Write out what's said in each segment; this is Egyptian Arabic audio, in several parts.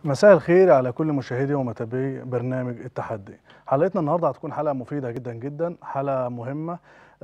مساء الخير على كل مشاهدي ومتابعي برنامج التحدي حلقتنا النهارده هتكون حلقه مفيده جدا جدا حلقه مهمه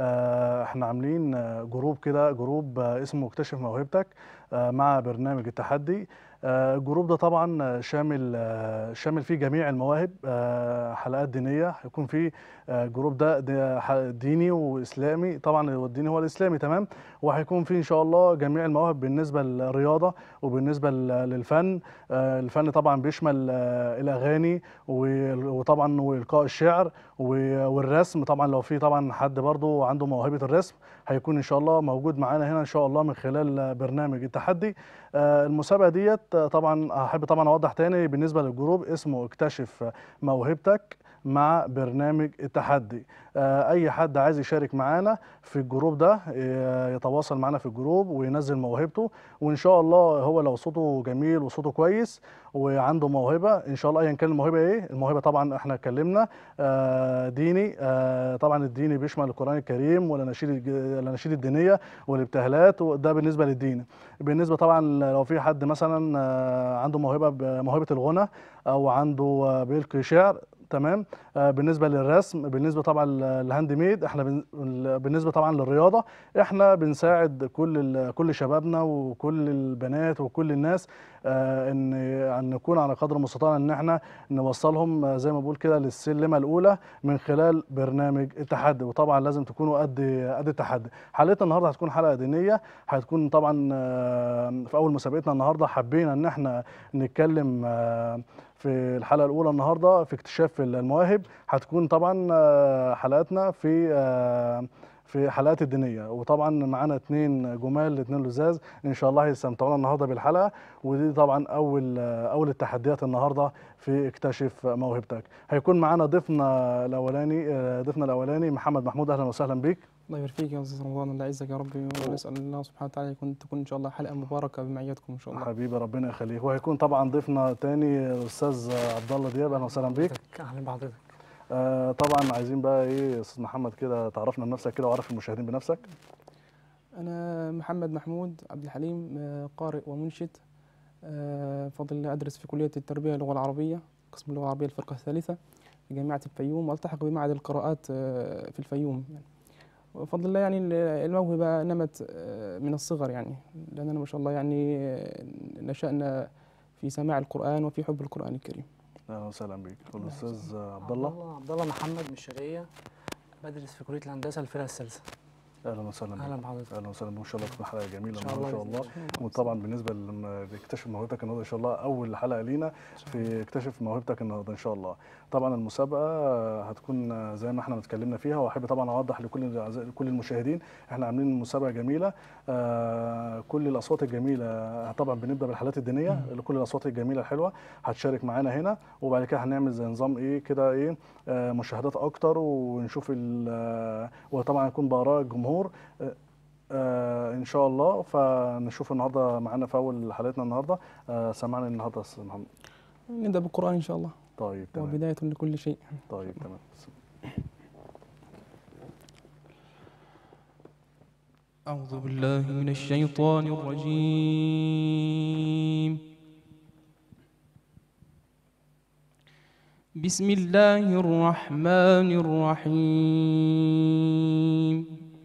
آه، احنا عاملين آه، جروب كده جروب آه، اسمه اكتشف موهبتك آه، مع برنامج التحدي آه، الجروب ده طبعا آه، شامل آه، شامل فيه جميع المواهب آه، حلقات دينيه هيكون فيه آه، الجروب ده ده ح- ديني واسلامي طبعا هو الديني هو الاسلامي تمام وهيكون فيه ان شاء الله جميع المواهب بالنسبه للرياضه وبالنسبه لل- للفن آه، الفن طبعا بيشمل آه، الاغاني وال- وطبعا والقاء الشعر و- والرسم طبعا لو في طبعا حد برضو عنده موهبه الرسم هيكون ان شاء الله موجود معانا هنا ان شاء الله من خلال برنامج التحدي آه، المسابقه ديت آه، طبعا هحب طبعا اوضح تاني بالنسبه للجروب اسمه اكتشف موهبتك مع برنامج التحدي آه، اي حد عايز يشارك معانا في الجروب ده آه، يتواصل معانا في الجروب وينزل موهبته وان شاء الله هو لو صوته جميل وصوته كويس وعنده موهبه ان شاء الله ايا كان الموهبه ايه الموهبه طبعا احنا اتكلمنا آه، ديني آه، طبعا الديني بيشمل القران الكريم والاناشيد الج- الاناشيد الدينيه والابتهالات وده بالنسبه للدين بالنسبه طبعا لو في حد مثلا آه، عنده موهبه ب- موهبه الغنى او عنده آه، بيلقي شعر تمام آه، بالنسبه للرسم بالنسبه طبعا للهاند ميد احنا بن- بالنسبه طبعا للرياضه احنا بنساعد كل ال- كل شبابنا وكل البنات وكل الناس آه، ان ان نكون على قدر المستطاع ان احنا نوصلهم آه، زي ما بقول كده للسلمه الاولى من خلال برنامج التحدي وطبعا لازم تكونوا قد قد التحدي حلقتنا النهارده هتكون حلقه دينيه هتكون طبعا آه، في اول مسابقتنا النهارده حبينا ان احنا نتكلم آه، في الحلقه الاولى النهارده في اكتشاف المواهب هتكون طبعا آه، حلقاتنا في آه، في حلقات الدينيه وطبعا معانا اتنين جمال اتنين لزاز ان شاء الله هيستمتعونا النهارده بالحلقه ودي طبعا اول اول التحديات النهارده في اكتشف موهبتك هيكون معانا ضيفنا الاولاني آه، ضيفنا الاولاني محمد محمود اهلا وسهلا بيك الله يبارك فيك يا استاذ رمضان الله يعزك يا ربي ونسال الله سبحانه وتعالى يكون تكون ان شاء الله حلقه مباركه بمعيتكم ان شاء الله حبيبي ربنا يخليك وهيكون طبعا ضيفنا تاني الاستاذ عبد الله دياب اهلا وسهلا بيك اهلا بحضرتك آه طبعا عايزين بقى ايه يا استاذ محمد كده تعرفنا بنفسك كده وعرف المشاهدين بنفسك انا محمد محمود عبد الحليم آه، قارئ ومنشد آه، فضل الله ادرس في كليه التربيه اللغه العربيه قسم اللغه العربيه الفرقه الثالثه في جامعه الفيوم والتحق بمعهد القراءات آه، في الفيوم يعني وفضل الله يعني ال- الموهبه نمت آه، من الصغر يعني لاننا ما شاء الله يعني آه، نشأنا في سماع القرآن وفي حب القرآن الكريم اهلا وسهلا بيك والاستاذ عبد الله عبد الله محمد من الشرقيه بدرس في كليه الهندسه الفرقه الثالثه اهلا وسهلا بيك اهلا بحضرتك اهلا وسهلا بيك. ان شاء الله تكون حلقه جميله إن شاء النهارده ان الله شاء الله وطبعا بالنسبه لم- لاكتشف موهبتك النهارده ان شاء الله اول حلقه لينا في اكتشف موهبتك النهارده ان شاء الله طبعا المسابقه هتكون زي ما احنا اتكلمنا فيها واحب طبعا اوضح لكل الأعزاء- كل المشاهدين احنا عاملين مسابقه جميله آه، كل الاصوات الجميله طبعا بنبدا بالحالات الدينيه كل الاصوات الجميله الحلوه هتشارك معانا هنا وبعد كده هنعمل زي نظام ايه كده ايه آه، مشاهدات اكتر ونشوف ال- آه، وطبعا يكون باراء الجمهور آه، آه ان شاء الله فنشوف النهارده معانا في اول حلقتنا النهارده آه سمعنا النهارده يا أستاذ محمد نبدأ بالقرآن إن شاء الله طيب هو تمام بداية لكل شيء طيب تمام أعوذ بالله من الشيطان الرجيم بسم الله الرحمن الرحيم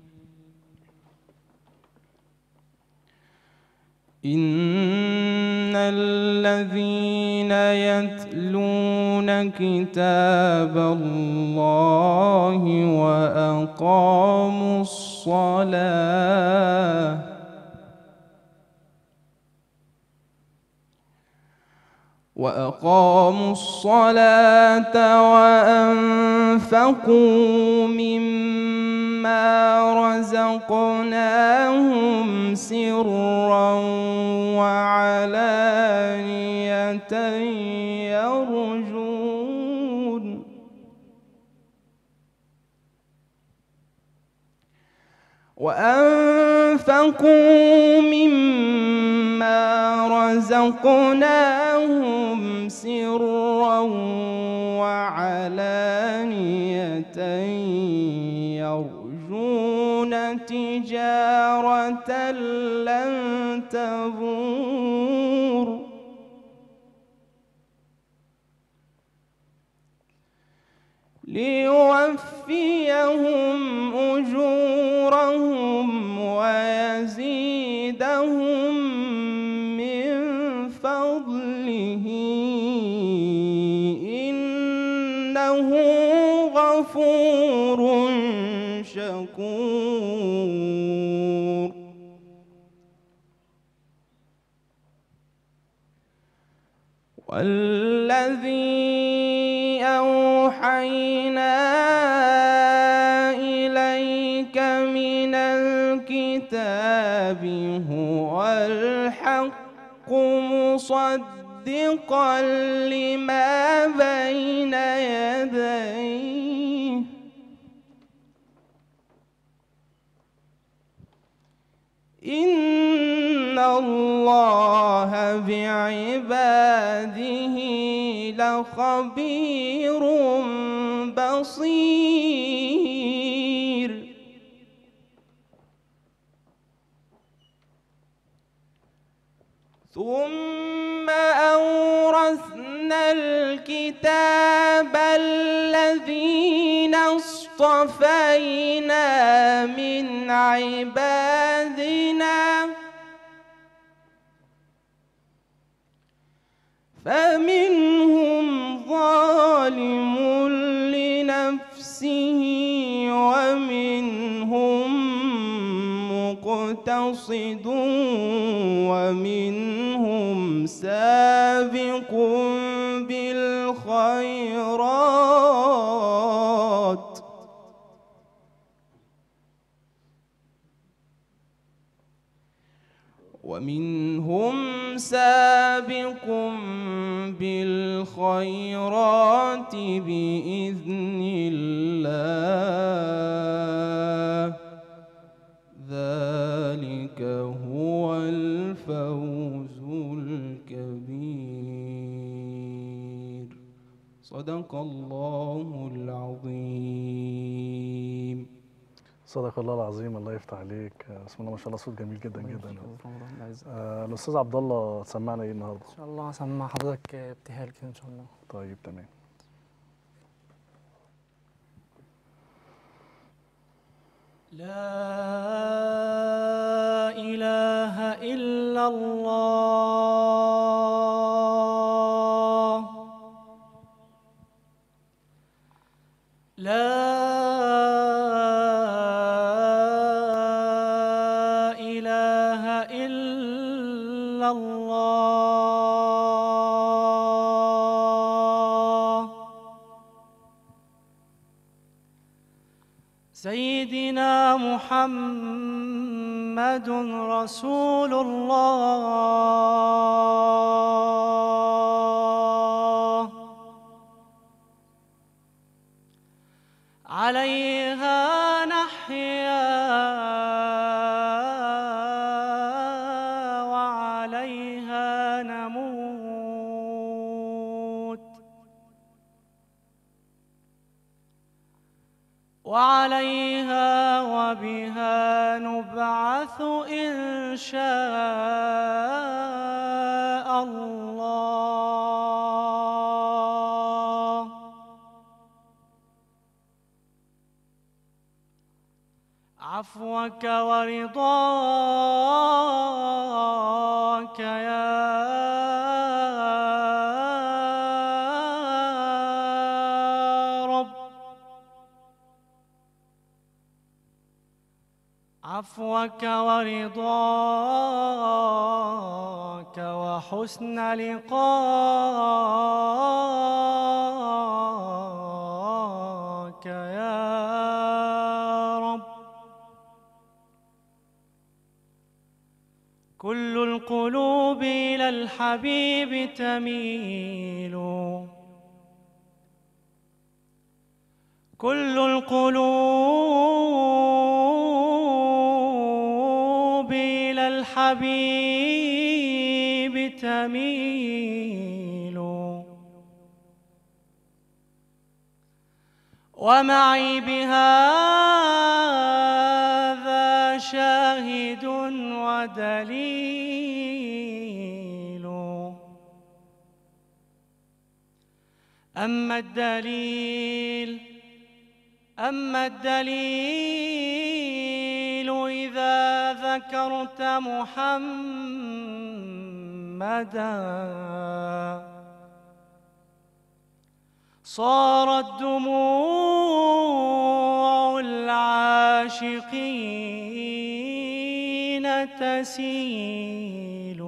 إن الذين يتلون كتاب الله وأقاموا الصلاة وأقاموا الصلاة وأنفقوا مما رزقناهم سرا وعلانية يرجون وأنفقوا مما رزقناهم سرا وعلانية يرجون تجارة لن تبور ليوفيهم أجورهم ويزيدهم من فضله إنه غفور شكور والذي أوحينا إليك من الكتاب هو الحق مصدقا لما بين يديه إن الله بعباده لخبير بصير ثم أورثنا الكتاب الذين اصطفينا من عبادنا فمنهم ظالم لنفسه ومنهم مقتصد ومنهم سابق بالخيرات ومنهم سابق بالخيرات بإذن الله ذلك هو الفوز الكبير صدق الله العظيم صدق الله العظيم الله يفتح عليك آه، بسم الله ما شاء الله صوت جميل جدا جدا رمضان العز. آه، الاستاذ عبد الله سمعنا ايه النهارده ان شاء الله هسمع حضرتك ابتهال كده ان شاء الله طيب تمام لا إله إلا الله لا إله إلا الله سيدنا محمد رسول الله عليها نحيا وعليها نموت وعليها وبها نبعث إن شاء الله عفوك ورضاك يا رب عفوك ورضاك وحسن لقاك يا رب كل القلوب إلى الحبيب تميل كل القلوب إلى الحبيب تميل ومعي بهذا شاهد ودليل أما الدليل أما الدليل إذا ذكرت محمدا صارت دموع العاشقين تسيل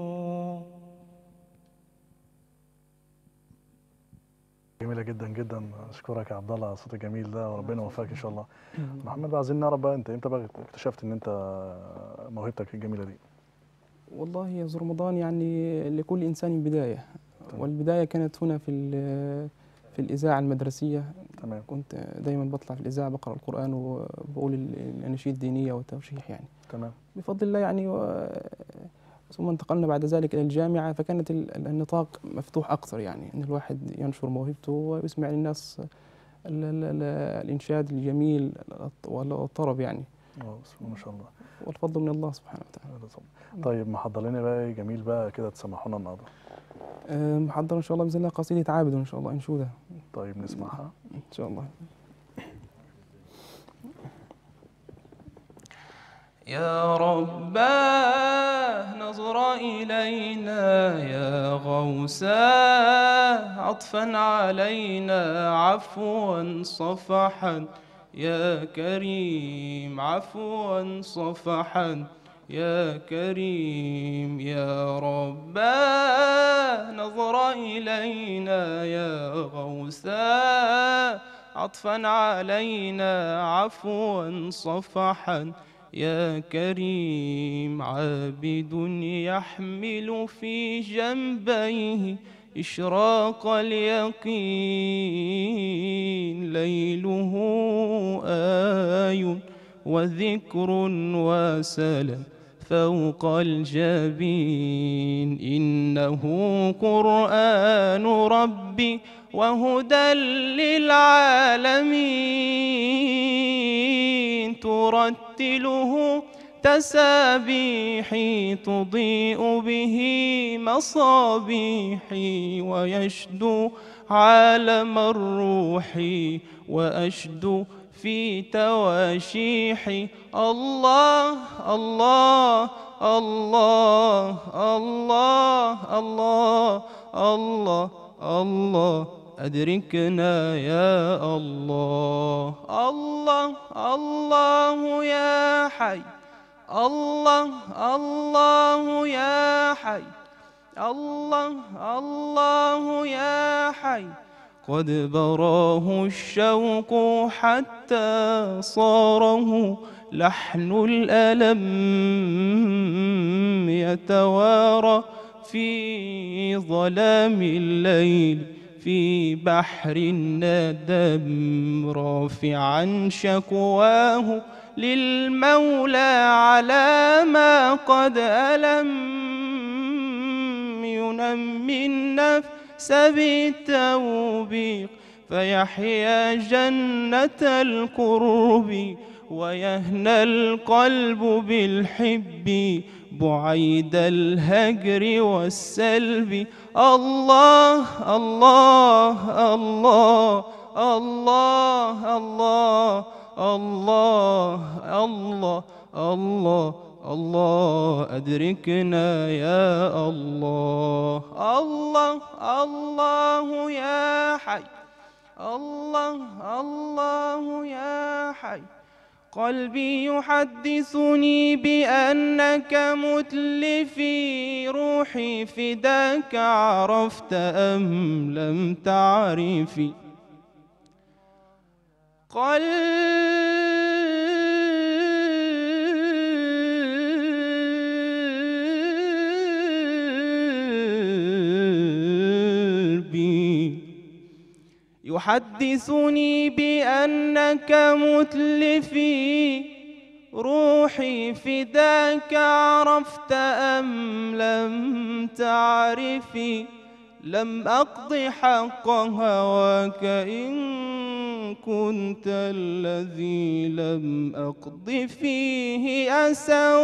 جميله جدا جدا اشكرك يا عبد الله على الصوت الجميل ده وربنا يوفقك ان شاء الله محمد بقى عايزين نعرف بقى انت امتى بقى اكتشفت ان انت موهبتك الجميله دي والله يا أستاذ رمضان يعني لكل إنسان بداية تمام. والبداية كانت هنا في ال- في الإذاعة المدرسية تمام كنت دايما بطلع في الإذاعة بقرأ القرآن وبقول ال- الأناشيد الدينية والتوشيح يعني تمام بفضل الله يعني و- ثم انتقلنا بعد ذلك إلى الجامعة فكانت ال- ال- النطاق مفتوح أكثر يعني إن الواحد ينشر موهبته ويسمع للناس ال- ال- ال- الإنشاد الجميل الط- والطرب يعني اه بسم الله ما شاء الله والفضل من الله سبحانه وتعالى هذا طبعا. طيب محضر لنا بقى إيه جميل بقى كده تسمحونا النهارده أه، محضر إن شاء الله بإذن الله قصيدة عابد إن شاء الله أنشودها طيب نسمعها إن شاء الله يا رباه نظر إلينا يا غوثاه عطفا علينا عفوا صفحا يا كريم عفوا صفحا يا كريم يا رباه نظر إلينا يا غوثاه عطفا علينا عفوا صفحا يا كريم عابد يحمل في جنبيه إشراق اليقين ليله آي وذكر وسلام فوق الجبين إنه قرآن ربي وهدى للعالمين ترتله تسابيحي تضيء به مصابيحي ويشدو عالم الروح وأشدو في تواشيحي الله الله الله الله الله الله الله أدركنا يا الله الله الله يا حي الله الله يا حي الله الله يا حي قد براه الشوق حتى صاره لحن الألم يتوارى في ظلام الليل في بحر الندم رافعا شكواه للمولى على ما قد ألم ينمي النفس بالتوبيق فيحيا جنة القرب ويهنى القلب بالحب بعيد الهجر والسلب الله الله الله الله الله الله الله الله الله أدركنا يا الله الله الله يا حي الله الله يا حي قلبي يحدثني بأنك متلفي روحي فداك عرفت أم لم تعرفي قلبي يحدثني بأنك متلفي روحي فداك عرفت أم لم تعرفي لم أقض حق هواك إن كنت الذي لم أقض فيه أسا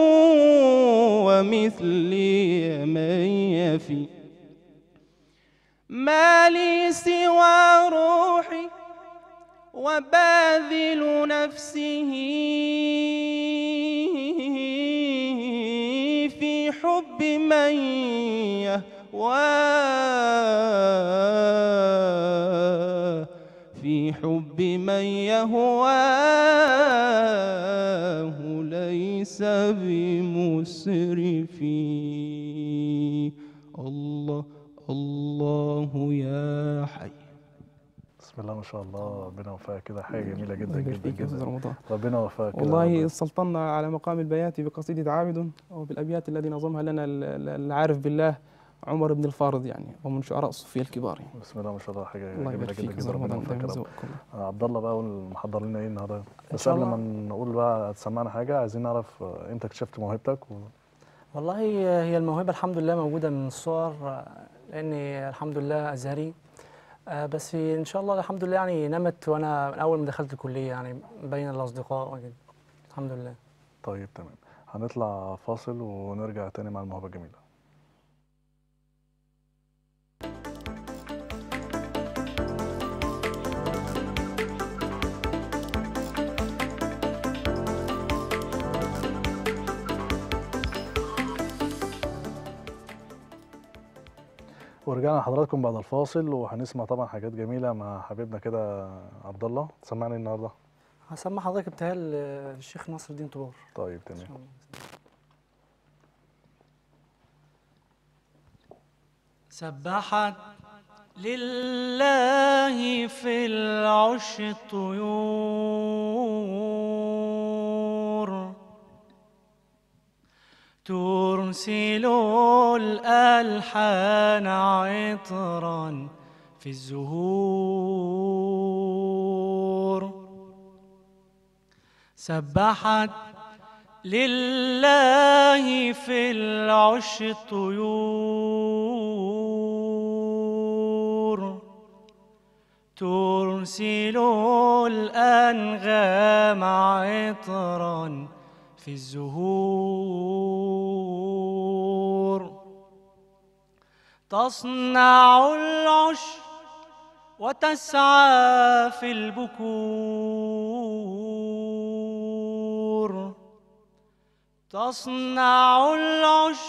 ومثلي من يفي ما لي سوى روحي وباذل نفسه في حب من يهواه في حب من يهواه ليس بمسرف الله الله يا حي بسم الله ما شاء الله ربنا يوفقك كده حاجه جميله جدا الله يبارك جدا فيك يا أستاذ جدا رمضان ربنا يوفقك كده والله ربنا- سلطنا على مقام البيات بقصيدة عابد وبالأبيات الذي نظمها لنا ال- ال- العارف بالله عمر بن الفارض يعني ومن شعراء الصوفية الكبار يعني. بسم الله ما شاء الله حاجه الله جميله يبارك جدا فيك يا جدا أستاذ ربنا رمضان يوفقك دايما يا رب يرزقك الله. آه، عبد الله بقى قول محضر لنا ايه النهارده بس شاء قبل ما الله. نقول بقى تسمعنا حاجه عايزين نعرف آه، امتى اكتشفت موهبتك و... والله هي الموهبة الحمد لله موجودة من الصغر آه، لأني الحمد لله أزهري آه، بس إن شاء الله الحمد لله يعني نمت وأنا من أول ما دخلت الكلية يعني بين الأصدقاء وكده الحمد لله طيب تمام هنطلع فاصل ونرجع تاني مع الموهبه الجميله ورجعنا لحضراتكم بعد الفاصل وهنسمع طبعا حاجات جميله مع حبيبنا كده عبد الله تسمعني إيه النهارده هسمع حضرتك ابتهال آه، الشيخ ناصر الدين طبار طيب إن تمام شاء الله. سبحت لله في العش الطيور ترسل الألحان عطرا في الزهور سبحت لله في العش الطيور ترسل الأنغام عطرا في الزهور تصنع العش وتسعى في البكور تصنع العش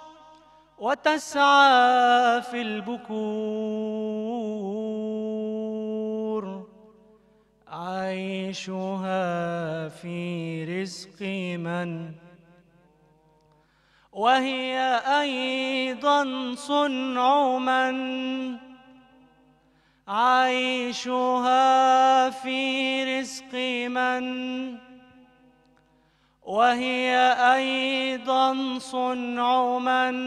وتسعى في البكور عيشها في رزق من وهي أيضا صنع من عيشها في رزق من وهي أيضا صنع من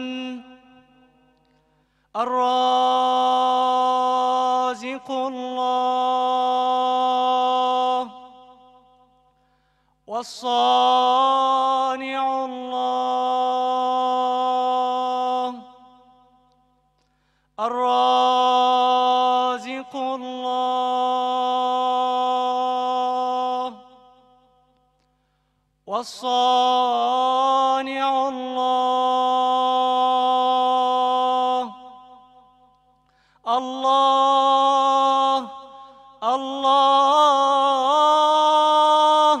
الرازق الله والصانع الله الرازق الله والصانع الله الله الله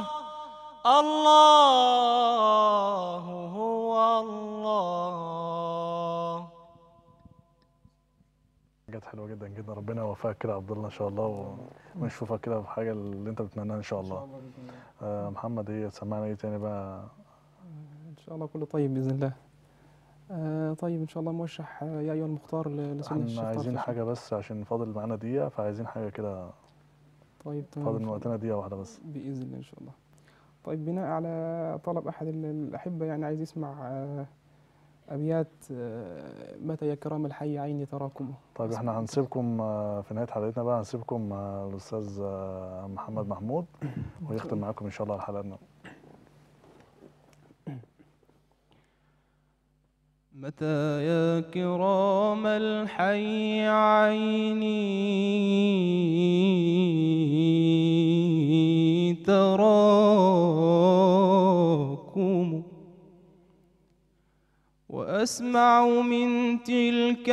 الله هو الله حاجات حلوه جدا جدا ربنا يوفقك كده يا عبد الله ان شاء الله و- ونشوفك كده في حاجه اللي انت بتتمناها ان شاء الله آه محمد ايه تسمعنا ايه تاني بقى إن شاء الله كله طيب بإذن الله آه طيب إن شاء الله موشح آه، يا أيها المختار ل- لسنة الشيخ احنا عايزين طارق حاجه بس عشان فاضل معانا دقيقه فعايزين حاجه كده طيب تمام فاضل إن من شاء وقتنا دقيقه واحده بس بإذن الله إن شاء الله طيب بناء على طلب أحد ال- الأحبة يعني عايز يسمع آه، أبيات آه، متى يا كرام الحي عيني تراكم طيب احنا هنسيبكم آه، في نهايه حلقتنا بقى هنسيبكم مع الاستاذ آه، محمد محمود ويختم معاكم ان شاء الله حلقتنا متى يا كرام الحي عيني تراكم وأسمع من تلك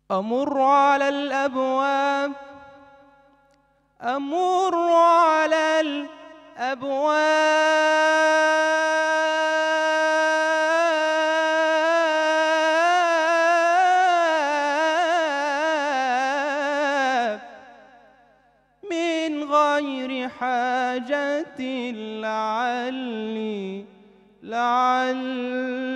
أمر على الأبواب أمر على الأبواب من غير حاجة لعلي لعلي